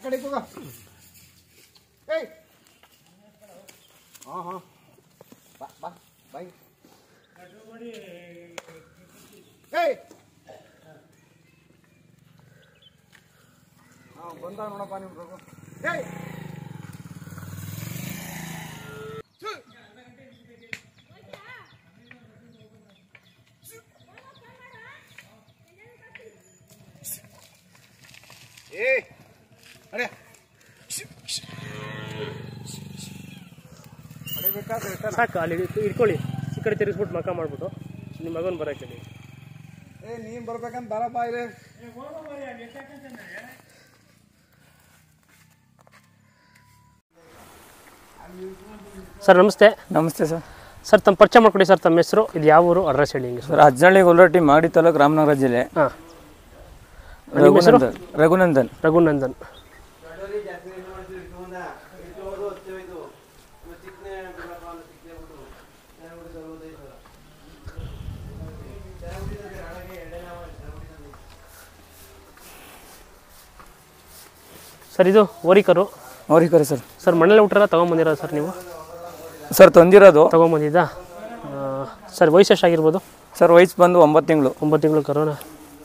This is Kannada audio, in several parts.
ಕಡೆ ಹೋಗ ಏಯ್ ಹಾಂ ಹಾಂ ಬಾ ಬಾ ಬಾಯ್ ಏಯ್ ಹಾಂ ಬಂದ ನೋಡಪ್ಪ ನಿಮ್ಮ ರಘು ಏಯ್ ಏಯ್ ಅಡೆ ಅಡಿಬೇಕಾದ್ರೆ ಇರ್ತಾನೆ. ಸಾಕು ಅಲ್ಲಿ ಇಟ್- ಇಟ್ಕೊಳ್ಳಿ ಈ ಕಡೆ ತಿರುಗಿಸ್ಬಿಟ್ಟು ಮಕ ಮಾಡ್ಬಿಟ್ಟು ನಿಮ್ಮ ಮಗನ ಬರೋಕ್ಕೆ ಹೇಳಿ ಏ ನೀನ್ ಬರ್ಬೇಕಂತ ಬರಪ್ಪ ಇಲ್ಲಿ ಸರ್ ನಮಸ್ತೆ ನಮಸ್ತೆ ಸರ್ ಸರ್ ತಮ್ಮ ಪರಿಚಯ ಮಾಡ್ಕೊಡಿ ಸರ್ ತಮ್ಮ ಹೆಸರು ಇದು ಯಾವ ಊರು ಅಡ್ರೆಸ್ ಹೇಳಿ ಹಿಂಗೆ ಸರ್ ಸರ್ ಅಜ್ಜಳ್ಳಿ ಗೊಲ್ಲರಟ್ಟಿ ಮಾಗಡಿ ತಾಲೂಕು ರಾಮನಗರ ಜಿಲ್ಲೆ ಹಾಂ ನಿಮ್ಮ ಹೆಸರು ರಘುನಂದನ್ ರಘುನಂದನ್ ರಘುನಂದನ್ ಸರ್ ಇದು ಓರಿಕರು ಅವ್ರಿಕರಿ ಸರ್ ಸರ್ ಮನೇಲಿ ಹುಟ್ಟಿರ ತೊಗೊಂಬಂದಿರೋದು ಸರ್ ನೀವು ಸರ್ ತಂದಿರೋದು ತೊಗೊಂಬಂದಿದ್ದಾ ಆ, ಸರ್ ವಯಸ್ಸು ಎಷ್ಟಾಗಿರ್ಬೋದು ಸರ್ ವಯಸ್ಸು ಬಂದು ಒಂಬತ್ತು ತಿಂಗಳು ಒಂಬತ್ತು ತಿಂಗಳು ಕರೋನಾ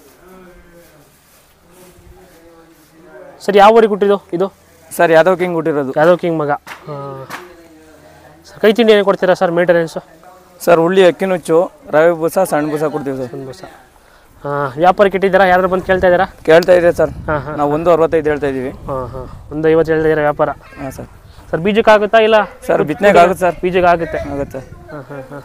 ಸರ್ ಯಾವ ಊರಿಗೆ ಹುಟ್ಟಿದ್ದು ಇದು ಸರ್ ಯಾದವ್ ಕಿಂಗ್ ಹುಟ್ಟಿರೋದು ಯಾದವ್ ಕಿಂಗ್ ಮಗ ಆ, ಸರ್ ಕೈ ತಿಂಡಿ ಏನು ಕೊಡ್ತೀರಾ ಸರ್ ಮೇಂಟೆನೆನ್ಸು ಸರ್ ಉಳ್ಳಿ ಅಕ್ಕಿ ನುಚ್ಚು ರವೆ ಬೂಸ ಸಣ್ಣ ಬೂಸ ಕೊಡ್ತೀವಿ ಸರ್ ಒಂದು ದಿವಸ ವ್ಯಾಪಾರಕ್ಕೆ ಇಟ್ಟಿದ್ದೀರಾ ಯಾರು ಬಂದು ಕೇಳ್ತಾ ಇದ್ದೀರಾ ಕೇಳ್ತಾ ಇದೆ ಸರ್ ಹಾಂ ಹಾಂ ನಾವು ಒಂದು ಅರವತ್ತೈದು ಹೇಳ್ತಾ ಇದ್ದೀವಿ ಹಾಂ ಹಾಂ ಒಂದು ಐವತ್ತು ಹೇಳ್ತಾ ಇದ್ದೀರಾ ವ್ಯಾಪಾರ ಹಾಂ ಸರ್ ಸರ್ ಬೀಜಕ್ಕೆ ಆಗುತ್ತಾ ಇಲ್ಲ ಸರ್ ಬಿತ್ತನೆಗೆ ಆಗುತ್ತೆ ಸರ್ ಬೀಜಕ್ಕೆ ಆಗುತ್ತೆ ಆಗುತ್ತೆ ಹಾಂ ಹಾಂ ಹಾಂ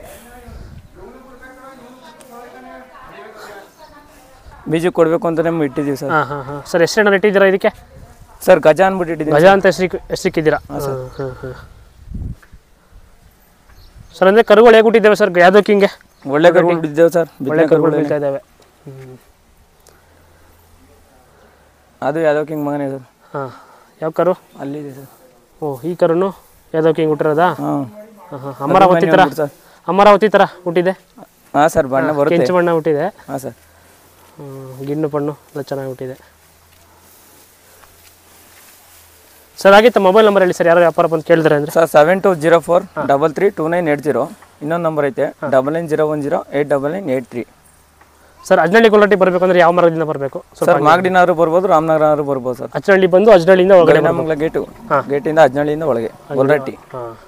ಬೀಜಕ್ಕೆ ಕೊಡಬೇಕು ಅಂತ ನಮ್ಗೆ ಇಟ್ಟಿದ್ದೀವಿ ಸರ್ ಹಾಂ ಹಾಂ ಹಾಂ ಸರ್ ಹೆಸರೇನಾರು ಇಟ್ಟಿದ್ದೀರಾ ಇದಕ್ಕೆ ಸರ್ ಗಜ ಅಂದ್ಬಿಟ್ಟು ಇಟ್ಟಿದ್ದೀವಿ ಗಜ ಅಂತ ಹೆಸರು ಹೆಸರಿಕ್ಕಿದ್ದೀರಾ ಹಾಂ ಹಾಂ ಹಾಂ ಸರ್ ಅಂದರೆ ಕರುಗಳು ಹೇಗೆ ಹುಟ್ಟಿದ್ದೇವೆ ಸರ್ ಯಾದವ್ ಕಿಂಗೆ ಒಳ್ಳೆ ಕರುಗಳು ಬಿದ್ದೇವೆ ಸರ್ ಒಳ್ಳೆ ಬಿತ್ತನೆ ಕರುಗಳು ಕರುಗಳು ಬೀಳ್ತಾ ಇದ್ದಾವೆ ಹ್ಞೂ ಅದು ಯಾದವ್ ಕಿಂಗ್ ಮಗನೇ ಸರ್ ಹಾಂ ಯಾವ ಕರು ಅಲ್ಲಿದೆ ಸರ್ ಓ ಈ ಕರುನು ಯಾದವ್ ಕಿಂಗ್ ಹುಟ್ಟಿರೋದಾ ಹಾಂ ಹಾಂ ಹಾಂ ಅಮರಾವತಿ ಥರ ಸರ್ ಅಮರಾವತಿ ಥರ ಹುಟ್ಟಿದೆ ಹಾಂ ಸರ್ ಬಣ್ಣ ಬರುತ್ತೆ ಕೆಂಚು ಬಣ್ಣ ಹುಟ್ಟಿದೆ ಹಾಂ ಸರ್ ಹ್ಮ್, ಗಿಣ್ಣು ಪಣ್ಣು ಎಲ್ಲ ಚೆನ್ನಾಗಿ ಹುಟ್ಟಿದೆ ಸರ್ ಆಗಿತ್ತು ಮೊಬೈಲ್ ನಂಬರ್ ಹೇಳಿ ಸರ್ ಯಾರು ವ್ಯಾಪಾರ ಬಂದು ಕೇಳಿದ್ರೆ ಅಂದರೆ sir seven two zero four double three two nine eight zero ಇನ್ನೊಂದು ನಂಬರ್ ಐತೆ double nine zero one zero eight double nine eight three sir Ajjahalli Gollarahatti ಬರಬೇಕು ಅಂದರೆ ಯಾವ ಮರದಿಂದ ಬರಬೇಕು ಸ್ವಲ್ಪ ಸರ್ ಮಾಗಡಿನಾದ್ರು ಬರ್ಬೋದು ರಾಮನಗರನಾದ್ರು ಬರ್ಬೋದು ಸರ್ ಅಜ್ನಳ್ಳಿ ಬಂದು ಅಜ್ನಳ್ಳಿಯಿಂದ ಒಳಗಡೆ ನಮ್ಮಗಳ ಗೇಟು ಗೇಟಿಂದ ಹದಿನೇಳಿಂದ ಒಳಗೆ ಗೊಲ್ರಟ್ಟಿ ಹಾಂ